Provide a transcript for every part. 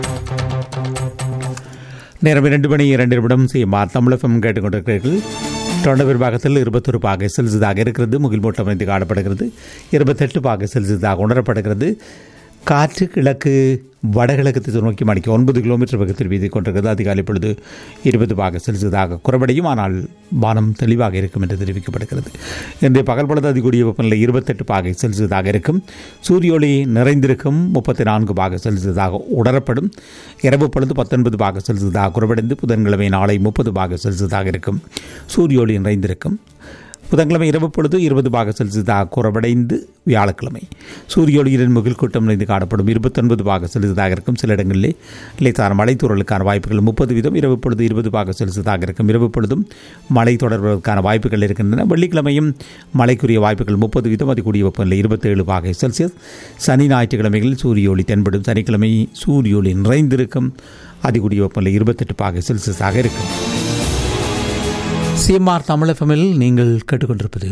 நேரம் இரண்டு மணி இரண்டு நிமிடம் செய்யுமார் தமிழகம் கேட்டுக்கொண்டிருக்கிறீர்கள் தொண்ட விரிவாகத்தில் இருபத்தொரு பாகை செல்சியஸாக இருக்கிறது முகில் மூட்டம் அமைந்து காணப்படுகிறது இருபத்தெட்டு பாகை செல்சியஸாக உணரப்படுகிறது காற்று கிழக்கு வடகிழக்கு திசை நோக்கி மணிக்கு ஒன்பது கிலோமீட்டர் வேகத்தில் வீதி கொண்டிருக்கிறது அதிகாலை பொழுது இருபது பாக செல்சியஸாக குறைவடையும் ஆனால் வானம் தெளிவாக இருக்கும் என்று தெரிவிக்கப்படுகிறது இன்றைய பகல் பொழுது அதிகூடிய வெப்பநிலை இருபத்தெட்டு பாகை செல்சியஸாக இருக்கும் சூரிய ஒளி நிறைந்திருக்கும் முப்பத்தி நான்கு பாக செல்சியஸாக உணரப்படும் இரவு பொழுது பத்தொன்பது பாக செல்சியஸாக குறைவடைந்து புதன்கிழமை நாளை முப்பது பாக செல்சியஸாக இருக்கும் சூரிய ஒளி நிறைந்திருக்கும் புதன்கிழமை இரவு பொழுது இருபது பாக செல்சியஸாக குறைவடைந்து வியாழக்கிழமை சூரிய ஒளியுடன் முகில் கூட்டம் நிறைந்து காணப்படும் இருபத்தொன்பது பாக செல்சியஸாக இருக்கும் சில இடங்களிலே லேசான மழை தூறலுக்கான வாய்ப்புகள் முப்பது வீதம் இரவு பொழுது இருபது பாக செல்சியஸாக இருக்கும் இரவு பொழுதும் மழை தொடர்வதற்கான வாய்ப்புகள் இருக்கின்றன வெள்ளிக்கிழமையும் மழைக்குரிய வாய்ப்புகள் முப்பது வீதம் அதிகூடிய வெப்பநிலை இருபத்தேழு பாகை செல்சியஸ் சனி ஞாயிற்றுக்கிழமைகளில் சூரிய ஒளி தென்படும் சனிக்கிழமை சூரிய ஒளி நிறைந்திருக்கும் அதிகூடிய வெப்பநிலை இருபத்தெட்டு பாகை செல்சியஸாக இருக்கும் சிஎம்ஆர் தமிழகமில் நீங்கள் கேட்டுக்கொண்டிருப்பது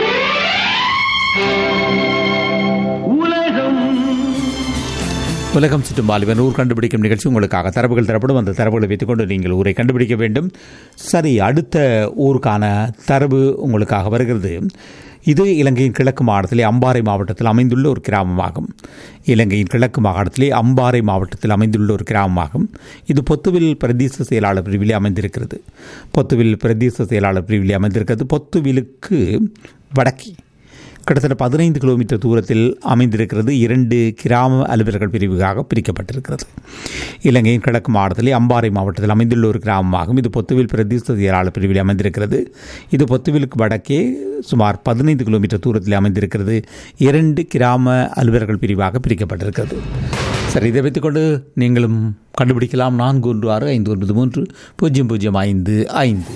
உலகம் சுற்றும் பாலிவன் ஊர் கண்டுபிடிக்கும் நிகழ்ச்சி உங்களுக்காக தரவுகள் தரப்படும் அந்த தரவுகளை வைத்துக்கொண்டு நீங்கள் ஊரை கண்டுபிடிக்க வேண்டும் சரி அடுத்த ஊருக்கான தரவு உங்களுக்காக வருகிறது இது இலங்கையின் கிழக்கு மாவட்டத்திலே அம்பாறை மாவட்டத்தில் அமைந்துள்ள ஒரு கிராமமாகும் இலங்கையின் கிழக்கு மாகாணத்திலே அம்பாறை மாவட்டத்தில் அமைந்துள்ள ஒரு கிராமமாகும் இது பொத்துவில் பிரதேச செயலாளர் பிரிவிலே அமைந்திருக்கிறது பொத்துவில் பிரதேச செயலாளர் பிரிவிலே அமைந்திருக்கிறது பொத்துவிலுக்கு வடக்கே கிட்டத்தட்ட பதினைந்து கிலோமீட்டர் தூரத்தில் அமைந்திருக்கிறது இரண்டு கிராம அலுவலர்கள் பிரிவுகளாக பிரிக்கப்பட்டிருக்கிறது இலங்கையின் கிழக்கு மாவட்டத்திலே அம்பாறை மாவட்டத்தில் அமைந்துள்ள ஒரு கிராமமாகும் இது பொத்துவில் பிரதேச செயலாளர் பிரிவில் அமைந்திருக்கிறது இது பொத்துவிலுக்கு வடக்கே சுமார் பதினைந்து கிலோமீட்டர் தூரத்தில் அமைந்திருக்கிறது இரண்டு கிராம அலுவலர்கள் பிரிவாக பிரிக்கப்பட்டிருக்கிறது சரி இதை வைத்துக்கொண்டு நீங்களும் கண்டுபிடிக்கலாம் நான்கு ஒன்று ஆறு ஐந்து ஒன்பது மூன்று பூஜ்ஜியம் பூஜ்ஜியம் ஐந்து ஐந்து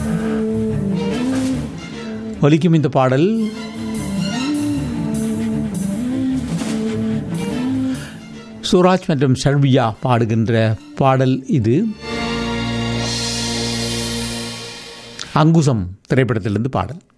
ஒலிக்கும் இந்த பாடல் சூராஜ் மற்றும் ஷர்வியா பாடுகின்ற பாடல் இது அங்குசம் திரைப்படத்திலிருந்து பாடல்